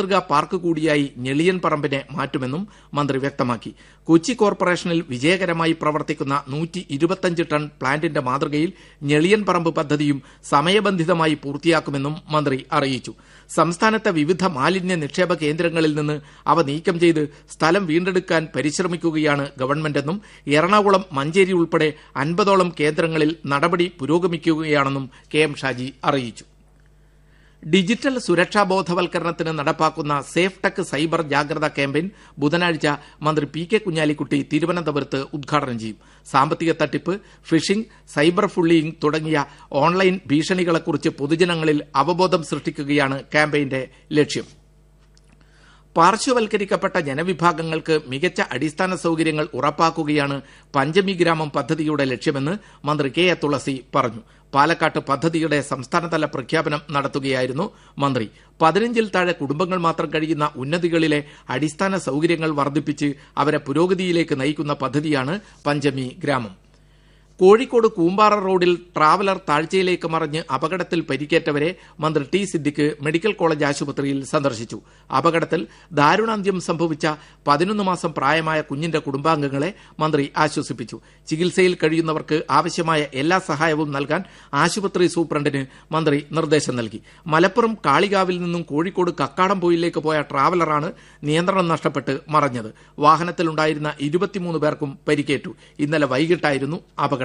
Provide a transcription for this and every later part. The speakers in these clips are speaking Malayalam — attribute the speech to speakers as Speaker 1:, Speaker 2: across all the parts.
Speaker 1: മാതൃകാ പാർക്ക് കൂടിയായി ഞെളിയൻ പറമ്പിനെ മാറ്റുമെന്നും മന്ത്രി വ്യക്തമാക്കി കൊച്ചി കോർപ്പറേഷനിൽ വിജയകരമായി പ്രവർത്തിക്കുന്ന നൂറ്റി ഇരുപത്തഞ്ച് ടൺ പ്ലാന്റിന്റെ മാതൃകയിൽ ഞെളിയൻ പറമ്പ് പദ്ധതിയും സമയബന്ധിതമായി പൂർത്തിയാക്കുമെന്നും മന്ത്രി അറിയിച്ചു സംസ്ഥാനത്തെ വിവിധ മാലിന്യ നിക്ഷേപ കേന്ദ്രങ്ങളിൽ നിന്ന് അവ നീക്കം ചെയ്ത് സ്ഥലം വീണ്ടെടുക്കാൻ പരിശ്രമിക്കുകയാണ് ഗവൺമെന്റെന്നും എറണാകുളം മഞ്ചേരി ഉൾപ്പെടെ അൻപതോളം കേന്ദ്രങ്ങളിൽ നടപടി പുരോഗമിക്കുകയാണെന്നും കെ എം ഷാജി അറിയിച്ചു ഡിജിറ്റൽ സുരക്ഷാ ബോധവൽക്കരണത്തിന് നടപ്പാക്കുന്ന സേഫ് ടെക് സൈബർ ജാഗ്രതാ ക്യാമ്പയിൻ ബുധനാഴ്ച മന്ത്രി പി കെ കുഞ്ഞാലിക്കുട്ടി തിരുവനന്തപുരത്ത് ഉദ്ഘാടനം ചെയ്യും സാമ്പത്തിക തട്ടിപ്പ് ഫിഷിംഗ് സൈബർ ഫുള്ളിയിങ് തുടങ്ങിയ ഓൺലൈൻ ഭീഷണികളെക്കുറിച്ച് പൊതുജനങ്ങളിൽ അവബോധം സൃഷ്ടിക്കുകയാണ് ക്യാമ്പയിന്റെ ലക്ഷ്യം പാർശ്വവൽക്കരിക്കപ്പെട്ട ജനവിഭാഗങ്ങൾക്ക് മികച്ച അടിസ്ഥാന സൌകര്യങ്ങൾ ഉറപ്പാക്കുകയാണ് പഞ്ചമി ഗ്രാമം പദ്ധതിയുടെ ലക്ഷ്യമെന്ന് മന്ത്രി കെ എ തുളസി പറഞ്ഞു പാലക്കാട്ട് പദ്ധതിയുടെ സംസ്ഥാനതല പ്രഖ്യാപനം നടത്തുകയായിരുന്നു മന്ത്രി പതിനഞ്ചിൽ താഴെ കുടുംബങ്ങൾ മാത്രം കഴിയുന്ന ഉന്നതികളിലെ അടിസ്ഥാന സൌകര്യങ്ങൾ വർദ്ധിപ്പിച്ച് അവരെ പുരോഗതിയിലേക്ക് നയിക്കുന്ന പദ്ധതിയാണ് പഞ്ചമി ഗ്രാമം കോഴിക്കോട് കൂമ്പാറ റോഡിൽ ട്രാവലർ താഴ്ചയിലേക്ക് മറിഞ്ഞ് അപകടത്തിൽ പരിക്കേറ്റവരെ മന്ത്രി ടി സിദ്ദിഖ് മെഡിക്കൽ കോളേജ് ആശുപത്രിയിൽ സന്ദർശിച്ചു അപകടത്തിൽ ദാരുണാന്ത്യം സംഭവിച്ച പതിനൊന്ന് മാസം പ്രായമായ കുഞ്ഞിന്റെ കുടുംബാംഗങ്ങളെ മന്ത്രി ആശ്വസിപ്പിച്ചു ചികിത്സയിൽ കഴിയുന്നവർക്ക് ആവശ്യമായ എല്ലാ സഹായവും നൽകാൻ ആശുപത്രി സൂപ്രണ്ടിന് മന്ത്രി നിർദ്ദേശം നൽകി മലപ്പുറം കാളികാവിൽ നിന്നും കോഴിക്കോട് കക്കാടംപൊയിലേക്ക് പോയ ട്രാവലറാണ് നിയന്ത്രണം നഷ്ടപ്പെട്ട് മറഞ്ഞത് വാഹനത്തിലുണ്ടായിരുന്ന ഇരുപത്തിമൂന്ന് പേർക്കും പരിക്കേറ്റു ഇന്നലെ വൈകിട്ടായിരുന്നു അപകടം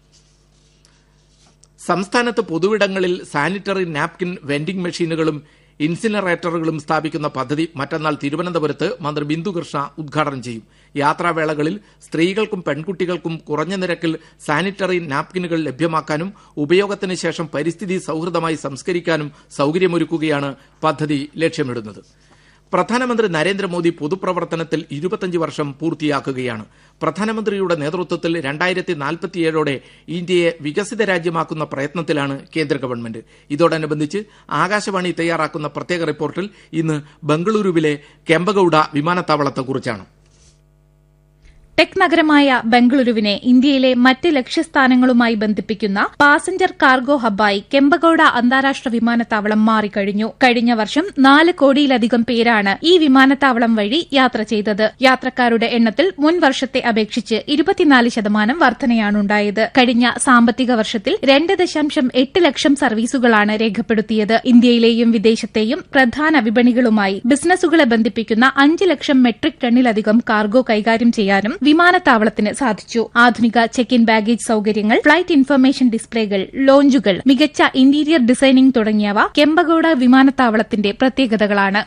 Speaker 1: സംസ്ഥാനത്ത് പൊതുവിടങ്ങളിൽ സാനിറ്ററി നാപ്കിൻ വെൻഡിംഗ് മെഷീനുകളും ഇൻസിനറേറ്ററുകളും സ്ഥാപിക്കുന്ന പദ്ധതി മറ്റന്നാൾ തിരുവനന്തപുരത്ത് മന്ത്രി ബിന്ദു കൃഷ്ണ ഉദ്ഘാടനം ചെയ്യും യാത്രാവേളകളിൽ സ്ത്രീകൾക്കും പെൺകുട്ടികൾക്കും കുറഞ്ഞ നിരക്കിൽ സാനിറ്ററി നാപ്കിനുകൾ ലഭ്യമാക്കാനും ഉപയോഗത്തിന് ശേഷം പരിസ്ഥിതി സൌഹൃദമായി സംസ്കരിക്കാനും സൌകര്യമൊരുക്കുകയാണ് പദ്ധതി ലക്ഷ്യമിടുന്നത് പ്രധാനമന്ത്രി നരേന്ദ്രമോദി പൊതുപ്രവർത്തനത്തിൽ ഇരുപത്തഞ്ച് വർഷം പൂർത്തിയാക്കുകയാണ് പ്രധാനമന്ത്രിയുടെ നേതൃത്വത്തിൽ രണ്ടായിരത്തി നാൽപ്പത്തിയേഴോടെ ഇന്ത്യയെ വികസിത രാജ്യമാക്കുന്ന പ്രയത്നത്തിലാണ് കേന്ദ്ര ഗവൺമെന്റ് ഇതോടനുബന്ധിച്ച് ആകാശവാണി തയ്യാറാക്കുന്ന പ്രത്യേക റിപ്പോർട്ടിൽ ഇന്ന് ബംഗളൂരുവിലെ കെമ്പഗൌഡ വിമാനത്താവളത്തെക്കുറിച്ചാണ്
Speaker 2: ടെക് നഗരമായ ബംഗളൂരുവിനെ ഇന്ത്യയിലെ മറ്റ് ലക്ഷ്യസ്ഥാനങ്ങളുമായി ബന്ധിപ്പിക്കുന്ന പാസഞ്ചർ കാർഗോ ഹബ്ബായി കെമ്പഗൌഡ അന്താരാഷ്ട്ര വിമാനത്താവളം മാറിക്കഴിഞ്ഞു കഴിഞ്ഞ വർഷം നാല് കോടിയിലധികം പേരാണ് ഈ വിമാനത്താവളം വഴി യാത്ര ചെയ്തത് യാത്രക്കാരുടെ എണ്ണത്തിൽ മുൻ വർഷത്തെ അപേക്ഷിച്ച് ഇരുപത്തിനാല് ശതമാനം വർധനയാണുണ്ടായത് കഴിഞ്ഞ സാമ്പത്തിക വർഷത്തിൽ രണ്ട് ദശാംശം എട്ട് ലക്ഷം സർവീസുകളാണ് രേഖപ്പെടുത്തിയത് ഇന്ത്യയിലെയും വിദേശത്തെയും പ്രധാന വിപണികളുമായി ബിസിനസ്സുകളെ ബന്ധിപ്പിക്കുന്ന അഞ്ച് ലക്ഷം മെട്രിക് ടണ്ണിലധികം കാർഗോ കൈകാര്യം ചെയ്യാനും വിമാനത്താവളത്തിന് സാധിച്ചു ആധുനിക ചെക്ക് ഇൻ ബാഗേജ് സൌകര്യങ്ങൾ ഫ്ലൈറ്റ് ഇൻഫർമേഷൻ ഡിസ്പ്ലേകൾ ലോഞ്ചുകൾ മികച്ച ഇന്റീരിയർ ഡിസൈനിംഗ് തുടങ്ങിയവ കെമ്പഗൌഡ വിമാനത്താവളത്തിന്റെ പ്രത്യേകതകളാണ്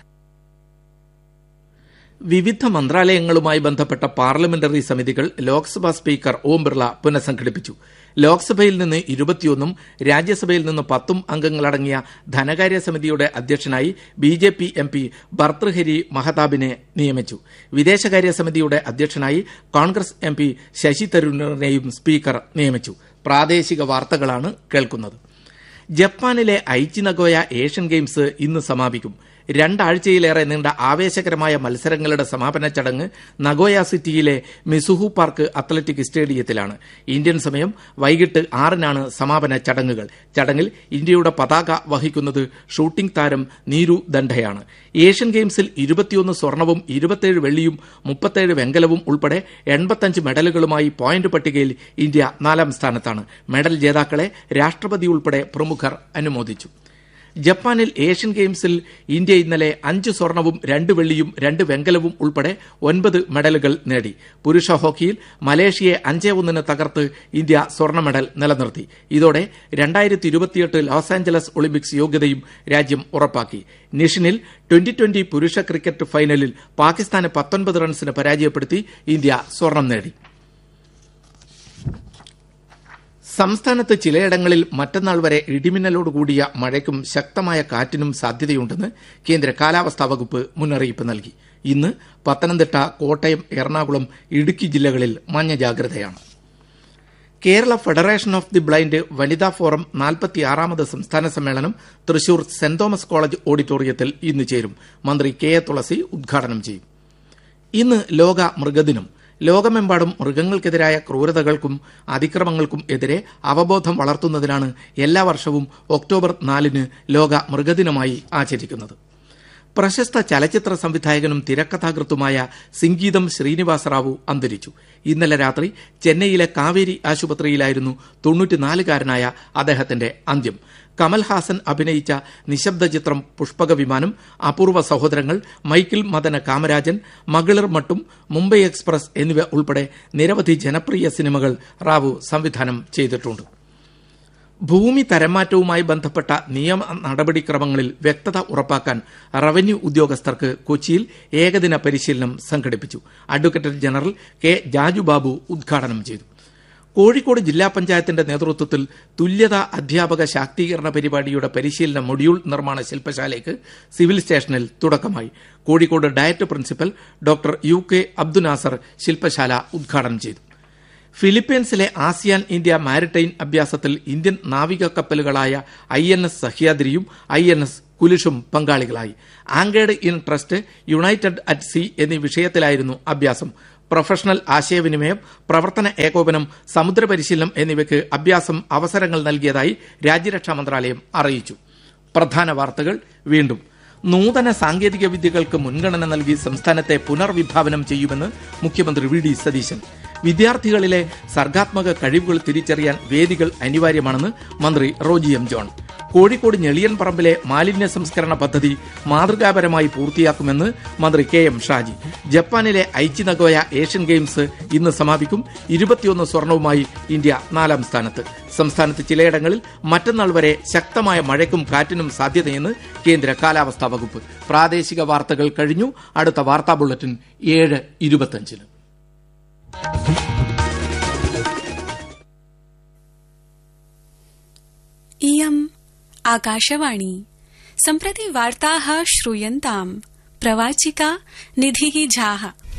Speaker 1: വിവിധ മന്ത്രാലയങ്ങളുമായി ബന്ധപ്പെട്ട പാർലമെന്ററി സമിതികൾ ലോക്സഭാ സ്പീക്കർ ഓം ബിർള പുനഃസംഘടിപ്പിച്ചു ലോക്സഭയിൽ നിന്ന് ഇരുപത്തിയൊന്നും രാജ്യസഭയിൽ നിന്ന് പത്തും അംഗങ്ങളടങ്ങിയ ധനകാര്യ സമിതിയുടെ അധ്യക്ഷനായി B J P M P Bhartruhari മഹതാബിനെ നിയമിച്ചു വിദേശകാര്യ സമിതിയുടെ അധ്യക്ഷനായി കോൺഗ്രസ് എം പി ശശി തരൂരിനെയും സ്പീക്കർ നിയമിച്ചു പ്രാദേശിക വാർത്തകളാണ് കേൾക്കുന്നത് ജപ്പാനിലെ ഐച്ചി നഗോയ ഏഷ്യൻ ഗെയിംസ് ഇന്ന് സമാപിക്കും രണ്ടാഴ്ചയിലേറെ നീണ്ട ആവേശകരമായ മത്സരങ്ങളുടെ സമാപന ചടങ്ങ് Nagoya city Mizuho park athletic സ്റ്റേഡിയത്തിലാണ് ഇന്ത്യൻ സമയം വൈകിട്ട് ആറിനാണ് സമാപന ചടങ്ങുകൾ ചടങ്ങിൽ ഇന്ത്യയുടെ പതാക വഹിക്കുന്നത് ഷൂട്ടിംഗ് താരം നീരു ദണ്ഡയാണ് ഏഷ്യൻ ഗെയിംസിൽ ഇരുപത്തിയൊന്ന് സ്വർണവും ഇരുപത്തിയേഴ് വെള്ളിയും മുപ്പത്തേഴ് വെങ്കലവും ഉൾപ്പെടെ എൺപത്തഞ്ച് മെഡലുകളുമായി പോയിന്റ് പട്ടികയിൽ ഇന്ത്യ നാലാം സ്ഥാനത്താണ് മെഡൽ ജേതാക്കളെ രാഷ്ട്രപതി ഉൾപ്പെടെ പ്രമുഖർ അനുമോദിച്ചു ജപ്പാനിൽ ഏഷ്യൻ ഗെയിംസിൽ ഇന്ത്യ ഇന്നലെ അഞ്ച് സ്വർണവും രണ്ട് വെള്ളിയും രണ്ട് വെങ്കലവും ഉൾപ്പെടെ ഒൻപത് മെഡലുകൾ നേടി പുരുഷ ഹോക്കിയിൽ മലേഷ്യയെ അഞ്ചേ ഒന്നിന് തകർത്ത് ഇന്ത്യ സ്വർണ്ണ മെഡൽ നിലനിർത്തി ഇതോടെ രണ്ടായിരത്തി ഇരുപത്തിയെട്ട് ലോസ് ആഞ്ചലസ് ഒളിമ്പിക്സ് യോഗ്യതയും രാജ്യം ഉറപ്പാക്കി നിഷിനിൽ ട്വന്റി ട്വന്റി പുരുഷ ക്രിക്കറ്റ് ഫൈനലിൽ പാകിസ്ഥാനെ പത്തൊൻപത് റൺസിന് പരാജയപ്പെടുത്തി ഇന്ത്യ സ്വർണം നേടി സംസ്ഥാനത്ത് ചിലയിടങ്ങളിൽ മറ്റന്നാൾ വരെ ഇടിമിന്നലോടുകൂടിയ മഴയ്ക്കും ശക്തമായ കാറ്റിനും സാധ്യതയുണ്ടെന്ന് കേന്ദ്ര കാലാവസ്ഥാ വകുപ്പ് മുന്നറിയിപ്പ് നൽകി ഇന്ന് പത്തനംതിട്ട കോട്ടയം എറണാകുളം ഇടുക്കി ജില്ലകളിൽ മഞ്ഞ ജാഗ്രതയാണ് Kerala federation of the blind വനിതാ ഫോറം നാൽപ്പത്തിയാറാമത് സംസ്ഥാന സമ്മേളനം തൃശൂർ സെന്റ് തോമസ് കോളേജ് ഓഡിറ്റോറിയത്തിൽ ഇന്ന് ചേരും മന്ത്രി കെ എ തുളസി ഉദ്ഘാടനം ചെയ്യും ഇന്ന് ലോക മൃഗദിനം ലോകമെമ്പാടും മൃഗങ്ങൾക്കെതിരായ ക്രൂരതകൾക്കും അതിക്രമങ്ങൾക്കും എതിരെ അവബോധം വളർത്തുന്നതിനാണ് എല്ലാ വർഷവും ഒക്ടോബർ നാലിന് ലോക മൃഗദിനമായി ആചരിക്കുന്നത് പ്രശസ്ത ചലച്ചിത്ര സംവിധായകനും തിരക്കഥാകൃത്തുമായ സിംഗീതം ശ്രീനിവാസ റാവു അന്തരിച്ചു ഇന്നലെ രാത്രി ചെന്നൈയിലെ കാവേരി ആശുപത്രിയിലായിരുന്നു തൊണ്ണൂറ്റിനാലുകാരനായ അദ്ദേഹത്തിന്റെ അന്ത്യം കമൽഹാസൻ അഭിനയിച്ച നിശബ്ദ ചിത്രം പുഷ്പക വിമാനം അപൂർവ സഹോദരങ്ങൾ മൈക്കിൾ മദന കാമരാജൻ മകളിർ മട്ടും മുംബൈ എക്സ്പ്രസ് എന്നിവ ഉൾപ്പെടെ നിരവധി ജനപ്രിയ സിനിമകൾ റാവു സംവിധാനം ചെയ്തിട്ടുണ്ട് ഭൂമി തരംമാറ്റവുമായി ബന്ധപ്പെട്ട നിയമ നടപടിക്രമങ്ങളിൽ വ്യക്തത ഉറപ്പാക്കാൻ റവന്യൂ ഉദ്യോഗസ്ഥർക്ക് കൊച്ചിയിൽ ഏകദിന പരിശീലനം സംഘടിപ്പിച്ചു അഡ്വക്കേറ്റ് ജനറൽ കെ ജാജുബാബു ഉദ്ഘാടനം ചെയ്തു കോഴിക്കോട് ജില്ലാ പഞ്ചായത്തിന്റെ നേതൃത്വത്തിൽ തുല്യതാ അധ്യാപക ശാക്തീകരണ പരിപാടിയുടെ പരിശീലന മൊഡ്യൂൾ നിർമ്മാണ ശില്പശാലയ്ക്ക് സിവിൽ സ്റ്റേഷനിൽ തുടക്കമായി Kozhikode DIET principal doctor U K Abdunasar ശില്പശാല ഉദ്ഘാടനം ചെയ്തു ഫിലിപ്പീൻസിലെ ആസിയാൻ ഇന്ത്യ മാരിടൈം അഭ്യാസത്തിൽ ഇന്ത്യൻ നാവിക കപ്പലുകളായ ഐ എൻ എസ് സഹ്യാദ്രിയും ഐ എൻ എസ് കുലിഷും പങ്കാളികളായി anchored in trust united at sea എന്നീ വിഷയത്തിലായിരുന്നു അഭ്യാസം പ്രൊഫഷണൽ ആശയവിനിമയം പ്രവർത്തന ഏകോപനം സമുദ്ര പരിശീലനം എന്നിവയ്ക്ക് അഭ്യാസം അവസരങ്ങൾ നൽകിയതായി രാജ്യരക്ഷാ മന്ത്രാലയം അറിയിച്ചു പ്രധാന വാർത്തകൾ വീണ്ടും നൂതന സാങ്കേതിക വിദ്യകൾക്ക് മുൻഗണന നൽകി സംസ്ഥാനത്തെ പുനർവിഭാവനം ചെയ്യുമെന്ന് മുഖ്യമന്ത്രി വി ഡി സതീശൻ വിദ്യാർത്ഥികളിലെ സർഗാത്മക കഴിവുകൾ തിരിച്ചറിയാൻ വേദികൾ അനിവാര്യമാണെന്ന് മന്ത്രി റോജി എം ജോൺ കോഴിക്കോട് ഞെളിയൻ പറമ്പിലെ മാലിന്യ സംസ്കരണ പദ്ധതി മാതൃകാപരമായി പൂർത്തിയാക്കുമെന്ന് മന്ത്രി കെ എം ഷാജി ജപ്പാനിലെ ഐച്ചി നഗോയ ഏഷ്യൻ ഗെയിംസ് ഇന്ന് സമാപിക്കും ഇരുപത്തിയൊന്ന് സ്വർണവുമായി ഇന്ത്യ നാലാം സ്ഥാനത്ത് സംസ്ഥാനത്ത് ചിലയിടങ്ങളിൽ മറ്റന്നാൾ വരെ ശക്തമായ മഴയ്ക്കും കാറ്റിനും സാധ്യതയെന്ന് കേന്ദ്ര കാലാവസ്ഥാ വകുപ്പ് പ്രാദേശിക വാർത്തകൾ കഴിഞ്ഞു അടുത്ത വാർത്താ ബുള്ളറ്റിൻ ഏഴ് ഇരുപത്തഞ്ചിന്
Speaker 3: इयम् आकाशवाणी सम्प्रति वार्ताः श्रूयन्ताम् प्रवाचिका निधिः झाः